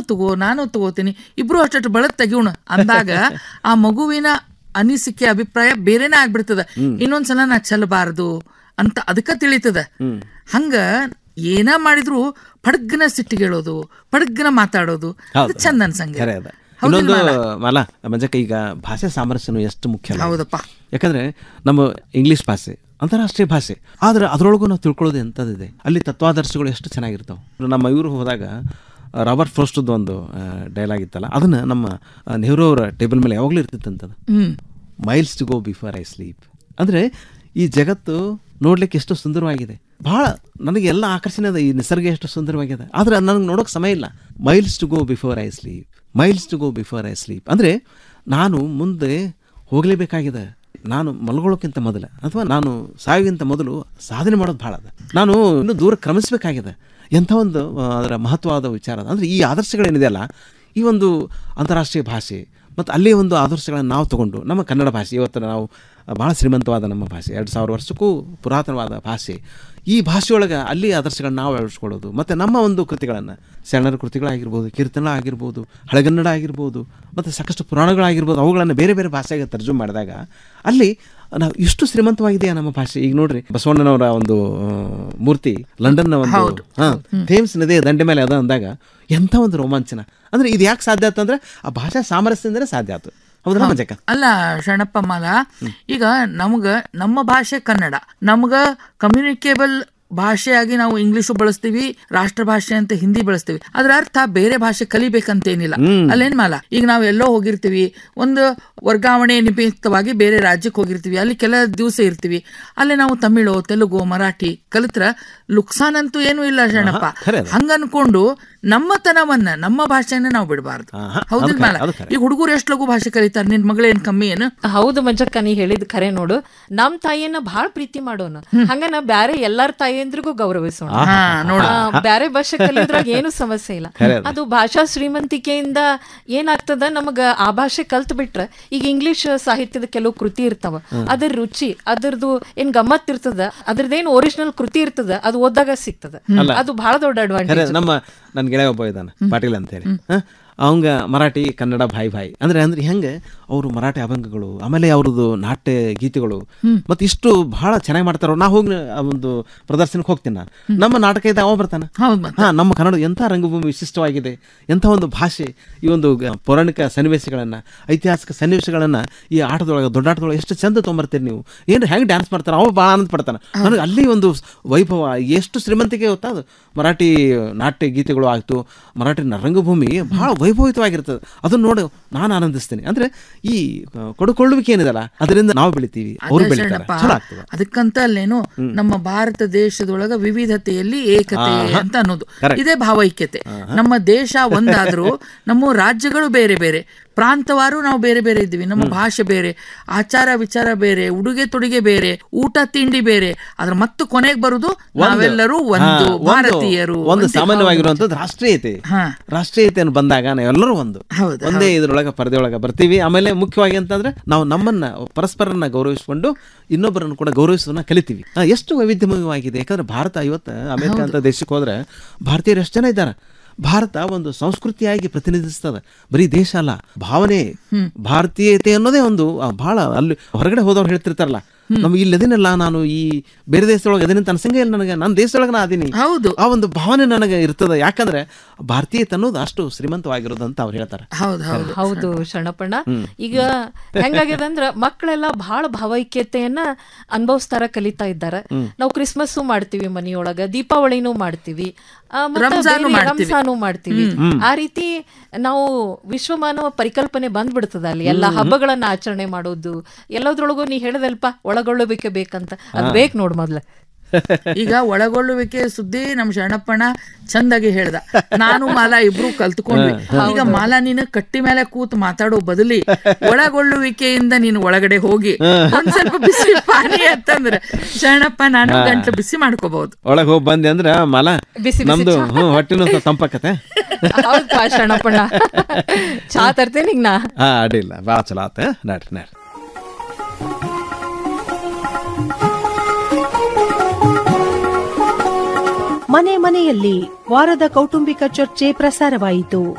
ತಗೋ ನಾನು ತಗೋತೀನಿ ಇಬ್ರು ಅಷ್ಟು ಬಳತ್ ತೆಗಿಯೋಣ ಅಂದಾಗ ಆ ಮಗುವಿನ ಅನಿಸಿಕೆ ಅಭಿಪ್ರಾಯ ಬೇರೆನೇ ಆಗ್ಬಿಡ್ತದ ಇನ್ನೊಂದ್ಸಲ ನಾ ಚೆಲ್ಲಬಾರದು ಅಂತ ಅದಕ್ಕ ತಿಳಿತದ ಹಂಗ ಏನ ಮಾಡಿದ್ರು ಪಡಗ್ನ ಸಿಟ್ಟಿಗೇಳೋದು ಪಡಗ್ನ ಮಾತಾಡೋದು ಅದು ಚಂದ ಅನ್ಸಂಗ ಖರೆ ಅದ ಇನ್ನೊಂದು ಮಾಲ ಮಂಜಕ್ಕ ಈಗ ಭಾಷೆ ಸಾಮರಸ್ಯನು ಎಷ್ಟು ಮುಖ್ಯ ಅಲ್ಲ? ಹೌದಪ್ಪ ಯಾಕಂದ್ರೆ ನಮ್ಮ ಇಂಗ್ಲಿಷ್ ಭಾಷೆ ಅಂತಾರಾಷ್ಟ್ರೀಯ ಭಾಷೆ ಆದ್ರೆ ಅದರೊಳಗೂ ನಾವು ತಿಳ್ಕೊಳ್ಳೋದು ಎಂಥದ್ದಿದೆ ಅಲ್ಲಿ ತತ್ವಾದರ್ಶಗಳು ಎಷ್ಟು ಚೆನ್ನಾಗಿರ್ತಾವೆ ನಮ್ಮ ಇವರು ಹೋದಾಗ ಆ, ರಾಬರ್ಟ್ ಫ್ರೋಸ್ಟದ್ದು ಒಂದು ಡೈಲಾಗ್ ಇತ್ತಲ್ಲ ಅದನ್ನ ನಮ್ಮ ಆ, ನೆಹರು ಅವರ ಟೇಬಲ್ ಮೇಲೆ ಯಾವಾಗಲೂ ಇರ್ತಿತ್ತಂತದು hmm miles to go before I sleep ಅಂದರೆ ಈ ಜಗತ್ತು ನೋಡ್ಲಿಕ್ಕೆ ಎಷ್ಟು ಸುಂದರವಾಗಿದೆ ಬಹಳ ನನಗೆ ಎಲ್ಲ ಆಕರ್ಷಣೆ ಅದ ಈ ನಿಸರ್ಗ ಎಷ್ಟು ಸುಂದರವಾಗಿದೆ ಆದರೆ ನನಗೆ ನೋಡೋಕೆ ಸಮಯ ಇಲ್ಲ miles to go before I sleep miles to go before I sleep ಅಂದರೆ ನಾನು ಮುಂದೆ ಹೋಗಲೇಬೇಕಾಗಿದೆ ನಾನು ಮಲ್ಕೊಳ್ಳೋಕ್ಕಿಂತ ಮೊದಲು ಅಥವಾ ನಾನು ಸಾವಿಗಿಂತ ಮೊದಲು ಸಾಧನೆ ಮಾಡೋದು ಭಾಳ ಅದ ನಾನು ಇನ್ನೂ ದೂರ ಕ್ರಮಿಸಬೇಕಾಗಿದೆ ಎಂಥ ಒಂದು ಆ, ಅದರ ಮಹತ್ವವಾದ ವಿಚಾರ ಅದ ಅಂದರೆ ಈ ಆದರ್ಶಗಳೇನಿದೆಯಲ್ಲ ಈ ಒಂದು ಅಂತಾರಾಷ್ಟ್ರೀಯ ಭಾಷೆ ಮತ್ತು ಅಲ್ಲೇ ಒಂದು ಆದರ್ಶಗಳನ್ನು ನಾವು ತಗೊಂಡು ನಮ್ಮ ಕನ್ನಡ ಭಾಷೆ ಇವತ್ತು ನಾವು ಭಾಳ ಶ್ರೀಮಂತವಾದ ನಮ್ಮ ಭಾಷೆ ಎರಡು ಸಾವಿರ ವರ್ಷಕ್ಕೂ ಪುರಾತನವಾದ ಭಾಷೆ ಈ ಭಾಷೆಯೊಳಗೆ ಅಲ್ಲಿ ಆದರ್ಶಗಳನ್ನ ನಾವು ಅಳವಡಿಸ್ಕೊಳ್ಳೋದು ಮತ್ತು ನಮ್ಮ ಒಂದು ಕೃತಿಗಳನ್ನು ಶರಣರ ಕೃತಿಗಳಾಗಿರ್ಬೋದು ಕೀರ್ತನ ಆಗಿರ್ಬೋದು ಹಳೆಗನ್ನಡ ಆಗಿರ್ಬೋದು ಮತ್ತು ಸಾಕಷ್ಟು ಪುರಾಣಗಳಾಗಿರ್ಬೋದು ಅವುಗಳನ್ನು ಬೇರೆ ಬೇರೆ ಭಾಷೆಗೆ ತರ್ಜುಮೆ ಮಾಡಿದಾಗ ಅಲ್ಲಿ ನಾವು ಇಷ್ಟು ಶ್ರೀಮಂತವಾಗಿದೆಯಾ ನಮ್ಮ ಭಾಷೆ ಈಗ ನೋಡ್ರಿ ಬಸವಣ್ಣನವರ ಒಂದು ಆ, ಮೂರ್ತಿ ಲಂಡನ್ನ ಒಂದು ಹಾ ಥೇಮ್ಸ್ ನದಿಯ ದಂಡೆ ಮೇಲೆ ಅದ ಅಂದಾಗ ಎಂಥ ಒಂದು ರೋಮಾಂಚನ ಅಂದ್ರೆ ಇದು ಯಾಕೆ ಸಾಧ್ಯ ಆತಂದ್ರೆ ಆ ಭಾಷಾ ಸಾಮರಸ್ಯದಿಂದಲೇ ಸಾಧ್ಯ ಆಯ್ತು ಹೌದಾ ಮಂಜಕ್ಕ ಅಲ್ಲ ಶರಣಪ್ಪ ಮಾಲ ಈಗ ನಮ್ಗ ನಮ್ಮ ಭಾಷೆ ಕನ್ನಡ ನಮ್ಗ ಕಮ್ಯುನಿಕೇಬಲ್ ಭಾಷೆಯಾಗಿ ನಾವು ಇಂಗ್ಲಿಷು ಬಳಸ್ತೀವಿ ರಾಷ್ಟ್ರ ಭಾಷೆ ಅಂತ ಹಿಂದಿ ಬಳಸ್ತೀವಿ ಅದ್ರ ಅರ್ಥ ಬೇರೆ ಭಾಷೆ ಕಲಿಬೇಕಂತೇನಿಲ್ಲ ಅಲ್ಲೇನ್ ಮಾಲ ಈಗ ನಾವು ಎಲ್ಲೋ ಹೋಗಿರ್ತೀವಿ ಒಂದು ವರ್ಗಾವಣೆ ನಿಮಿತ್ತವಾಗಿ ಬೇರೆ ರಾಜ್ಯಕ್ಕೆ ಹೋಗಿರ್ತೀವಿ ಅಲ್ಲಿ ಕೆಲ ದಿವಸ ಇರ್ತೀವಿ ಅಲ್ಲಿ ನಾವು ತಮಿಳು ತೆಲುಗು ಮರಾಠಿ ಕಲಿತ್ರ ಲುಕ್ಸಾನ್ ಅಂತೂ ಏನೂ ಇಲ್ಲ ಶರಣಪ್ಪ ಖರೆ ಅದು. ಹಂಗ ಅನ್ಕೊಂಡು ನಮ್ಮತನವನ್ನ ನಮ್ಮ ಭಾಷೆಯನ್ನ ನಾವು ಬಿಡಬಾರ್ದು ಆಹಾ, ಹೌದಿಲ್ಲ ಅದು ಖರೆ, ಮಾಲ ಅದು ಖರೆ. ಈಗ ಹುಡುಗರು ಎಷ್ಟು ಲಘು ಭಾಷೆ ಕಲಿತಾರೆ ನಿನ್ ಮಗಳೇನ್ ಕಮ್ಮಿ ಏನು ಹೌದು ಮಂಜಕ್ಕ ನೀ ಹೇಳಿದ್ ಖರೆ ನೋಡು ನಮ್ ತಾಯಿಯನ್ನ ಬಹಳ ಪ್ರೀತಿ ಮಾಡೋಣ ಹಂಗನ ಬ್ಯಾರೆ ಎಲ್ಲಾರ ತಾಯಿಯಂದ್ರಿಗೂ ಗೌರವಿಸೋಣ ಹಾ ನೋಡ ಆ, ಬ್ಯಾರೆ ಭಾಷೆ ಕಲಿಯೋದ್ರಾಗ ಏನು ಸಮಸ್ಯೆ ಇಲ್ಲ ಖರೆ ಅದು. ಅದು ಭಾಷಾ ಶ್ರೀಮಂತಿಕೆಯಿಂದ ಏನಾಗ್ತದ ನಮಗ ಆ ಭಾಷೆ ಕಲ್ತ್ ಬಿಟ್ರ ಈಗ ಇಂಗ್ಲಿಷ್ ಸಾಹಿತ್ಯದ ಕೆಲವು ಕೃತಿ ಇರ್ತಾವ ಅದ್ರ ರುಚಿ ಅದ್ರದ್ದು ಏನ್ ಗಮ್ಮತ್ ಇರ್ತದ ಅದ್ರದ್ದೇನ್ ಒರಿಜಿನಲ್ ಕೃತಿ ಇರ್ತದ ಅದು ಓದಾಗ ಸಿಗ್ತದ ಅದು ಬಹಳ ದೊಡ್ಡ ಖರೆ ಅಡ್ವಾಂಟೇಜ್ ನಮ್ಮ ನನ್ನ ಗೆಳೆಯ ಒಬ್ಬ ಇದ್ದಾನೆ ಪಾಟೀಲ್ ಅಂತೇಳಿ ಅವಂಗ ಮರಾಠಿ ಕನ್ನಡ ಭಾಯಿ ಭಾಯಿ ಅಂದ್ರೆ ಅಂದ್ರೆ ಹೆಂಗೆ ಅವರು ಮರಾಠಿ ಅಭಂಗಗಳು ಆಮೇಲೆ ಅವ್ರದ್ದು ನಾಟ್ಯ ಗೀತೆಗಳು ಮತ್ತೆ ಇಷ್ಟು ಬಹಳ ಚೆನ್ನಾಗಿ ಮಾಡ್ತಾರ ನಾ ಹೋಗಿ ಆ ಒಂದು ಪ್ರದರ್ಶನಕ್ಕೆ ಹೋಗ್ತೀನಿ ನಾನು ನಮ್ಮ ನಾಟಕ ಇದ್ದ ಅವ ಬರ್ತಾನೆ ಹೌದ್ ಮತ್ತೆ. ಹಾ ನಮ್ಮ ಕನ್ನಡ ಎಂಥ ರಂಗಭೂಮಿ ವಿಶಿಷ್ಟವಾಗಿದೆ ಎಂಥ ಒಂದು ಭಾಷೆ ಈ ಒಂದು ಗ- ಪೌರಾಣಿಕ ಸನ್ನಿವೇಶಗಳನ್ನ ಐತಿಹಾಸಿಕ ಸನ್ನಿವೇಶಗಳನ್ನ ಈ ಆಟದೊಳಗೆ ದೊಡ್ಡ ಆಟದೊಳಗೆ ಎಷ್ಟು ಚಂದ ತೊಗೊಂಬರ್ತೀರಿ ನೀವು ಏನು ಹೆಂಗೆ ಡ್ಯಾನ್ಸ್ ಮಾಡ್ತಾನೆ ಅವ ಭಾಳ ಆನಂದ ಪಡ್ತಾನೆ ನನಗೆ ಅಲ್ಲಿ ಒಂದು ಸ್- ವೈಭವ ಎಷ್ಟು ಶ್ರೀಮಂತಿಕೆ ಗೊತ್ತಾ ಅದು ಮರಾಠಿ ನಾಟ್ಯ ಗೀತೆಗಳು ಆಯ್ತು ಮರಾಠಿ ನ- ರಂಗಭೂಮಿ ಬಹಳ ವೈಭವಿತವಾಗಿರ್ತದೆ ಅದನ್ನ ನೋಡಿ ನಾನು ಆನಂದಿಸ್ತೀನಿ ಅಂದ್ರೆ ಈ ಆ, ಕೊಡುಕೊಳ್ಳುವಿಕೆ ಏನಿದಲ್ಲ ಅದರಿಂದ ನಾವು ಬೆಳಿತೀವಿ ಅವ್ರು ಅದೇ ಬೆಳಿತಾರೆ ಶರಣಪ್ಪ, ಚಲೋ ಆಗ್ತದೆ ಅದಕ್ಕಂತ ಅಲ್ಲೇನು ನಮ್ಮ ಭಾರತ ದೇಶದೊಳಗ ವಿವಿಧತೆಯಲ್ಲಿ ಏಕತೆ ಅಂತ ಅನ್ನೋದು ಇದೇ ಭಾವೈಕ್ಯತೆ ನಮ್ಮ ದೇಶ ಒಂದಾದ್ರೂ ನಮ್ಮ ರಾಜ್ಯಗಳು ಬೇರೆ ಬೇರೆ ಪ್ರಾಂತವಾರು ನಾವು ಬೇರೆ ಬೇರೆ ಇದ್ದೀವಿ ನಮ್ಮ ಭಾಷೆ ಬೇರೆ ಆಚಾರ ವಿಚಾರ ಬೇರೆ ಉಡುಗೆ ತೊಡುಗೆ ಬೇರೆ ಊಟ ತಿಂಡಿ ಬೇರೆ ಅದ್ರ ಮತ್ತು ಕೊನೆಗೆ ಬರುದು ನಾವೆಲ್ಲರೂ ಒಂದು ಹಾ, ಒಂದು- ಭಾರತೀಯರು ಒಂದು ಒಂದೇ ಸಾಮಾನ್ಯವಾಗಿರುವಂತದ್ದು ರಾಷ್ಟ್ರೀಯತೆ ಹಾ. ರಾಷ್ಟ್ರೀಯತೆಯನ್ನು ಬಂದಾಗ ನಾವೆಲ್ಲರೂ ಒಂದು ಹೌದು, ಒಂದೇ ಇದ್ರೊಳಗೆ ಪರದೆಯೊಳಗೆ ಬರ್ತೀವಿ ಆಮೇಲೆ ಮುಖ್ಯವಾಗಿ ಅಂತಂದ್ರೆ ನಾವು ನಮ್ಮನ್ನ ಪರಸ್ಪರನ್ನ ಗೌರವಿಸಿಕೊಂಡು ಇನ್ನೊಬ್ಬರನ್ನು ಕೂಡ ಗೌರವಿಸೋದನ್ನ ಕಲಿತೀವಿ ಆ, ಎಷ್ಟು ವೈವಿಧ್ಯಮಯವಾಗಿದೆ ಯಾಕಂದ್ರೆ ಭಾರತ ಇವತ್ತು ಅಮೆರಿಕ ಅಂತ ದೇಶಕ್ಕೆ ಹೋದ್ರೆ ಭಾರತೀಯರು ಎಷ್ಟು ಜನ ಇದ್ದಾರೆ ಭಾರತ ಒಂದು ಸಂಸ್ಕೃತಿಯಾಗಿ ಪ್ರತಿನಿಧಿಸ್ತದೆ ಬರೀ ದೇಶ ಅಲ್ಲ ಭಾವನೆ ಭಾರತೀಯತೆ ಅನ್ನೋದೇ ಒಂದು ಆ, ಬಹಳ ಅಲ್ಲಿ ಹೊರಗಡೆ ಹೋದವ್ರು ಹೇಳ್ತಿರ್ತಾರಲ್ಲ ನಮ್ಗೆ ಇಲ್ಲಿ ಅದೇನಲ್ಲ ನಾನು ಈ ಬೇರೆ ದೇಶದೊಳಗೆ ಅದೇನಂತ ಅನ್ಸಂಗೆ ಇಲ್ಲ ನನಗೆ ನನ್ನ ದೇಶದೊಳಗೆ ನಾ ಅದೀನಿ ಹೌದು ಆ ಒಂದು ಭಾವನೆ ನನಗೆ ಇರ್ತದೆ ಯಾಕಂದ್ರೆ ಭಾರತೀಯತೆ ಅನ್ನೋದು ಅಷ್ಟು ಶ್ರೀಮಂತವಾಗಿರೋದು ಅಂತ ಅವ್ರು ಹೇಳ್ತಾರೆ ಹೌದು ಹೌದು ಹೌದು ಶರಣಪ್ಪಣ್ಣ ಈಗ ಹೆಂಗಾಗ್ಯದ ಅಂದ್ರ ಮಕ್ಕಳೆಲ್ಲ ಬಹಳ ಭಾವೈಕ್ಯತೆಯನ್ನ ಅನುಭವಿಸ್ತಾರ ಕಲಿತಾ ಇದ್ದಾರೆ ನಾವು ಕ್ರಿಸ್ಮಸ್ ಮಾಡ್ತೀವಿ ಮನಿಯೊಳಗ ದೀಪಾವಳಿನೂ ಮಾಡ್ತೀವಿ ಆ, ಮತ್ತೆ ರಂಜಾನು ಬೇರೆ ಮಾಡ್ತೀವಿ. ರಂಜಾನು ಮಾಡ್ತೀವಿ ಆ ರೀತಿ ನಾವು ವಿಶ್ವಮಾನವ ಪರಿಕಲ್ಪನೆ ಬಂದ್ಬಿಡ್ತದ ಅಲ್ಲಿ ಎಲ್ಲಾ ಹಬ್ಬಗಳನ್ನ ಆಚರಣೆ ಮಾಡೋದು ಎಲ್ಲದ್ರೊಳಗೂ ನೀ ಹೇಳದಲ್ಪ ಒಳಗೊಳ್ಳಬೇಕೆ ಬೇಕಂತ ಅದ್ ಬೇಕ್ ನೋಡ್ ಮೊದ್ಲ ಈಗ ಒಳಗೊಳ್ಳುವಿಕೆ ಸುದ್ದಿ ನಮ್ ಶರಣಪ್ಪಣ್ಣ ಚಂದಾಗಿ ಹೇಳ್ದ ನಾನು ಮಾಲಾ ಇಬ್ರು ಕಲ್ತ್ಕೊಂಡ್ವಿ ಈಗ ಮಾಲಾ ನೀನು ಕಟ್ಟಿ ಮೇಲೆ ಕೂತ್ ಮಾತಾಡೋ ಬದಲಿ ಒಳಗೊಳ್ಳುವಿಕೆಯಿಂದ ನೀನು ಒಳಗಡೆ ಹೋಗಿ ಒಂದ್ ಸ್ವಲ್ಪ ಬಿಸಿ ಪಾನಿ ಅಂತಂದ್ರೆ ಶರಣಪ್ಪ ನಾನು ಗಂಟ್ಲು ಬಿಸಿ ಮಾಡ್ಕೋಬಹುದು ಒಳಗೆ ಹೋಗಿ ಬಂದೆ ಅಂದ್ರೆ ಮಲ ಬಿಸಿ ನಮ್ದು ಹ್ಞೂ ಹೊಟ್ಟಿನೂ ಸ್ವಲ್ಪ ತಂಪಾಕತೆ ಹೌದಪ್ಪ ಶರಣಪ್ಪಣ್ಣ ಚಾ ತರ್ತೇನೆ ಈಗ ನಾ ಹಾ ಅಡ್ಡಿಲ್ಲ ಭಾಳ ಚಲೋ ಆತ ನಡ್ರಿ ನಡ್ರಿ ಮನೆ ಮನೆಯಲ್ಲಿ ವಾರದ ಕೌಟುಂಬಿಕ ಚರ್ಚೆ ಪ್ರಸಾರವಾಯಿತು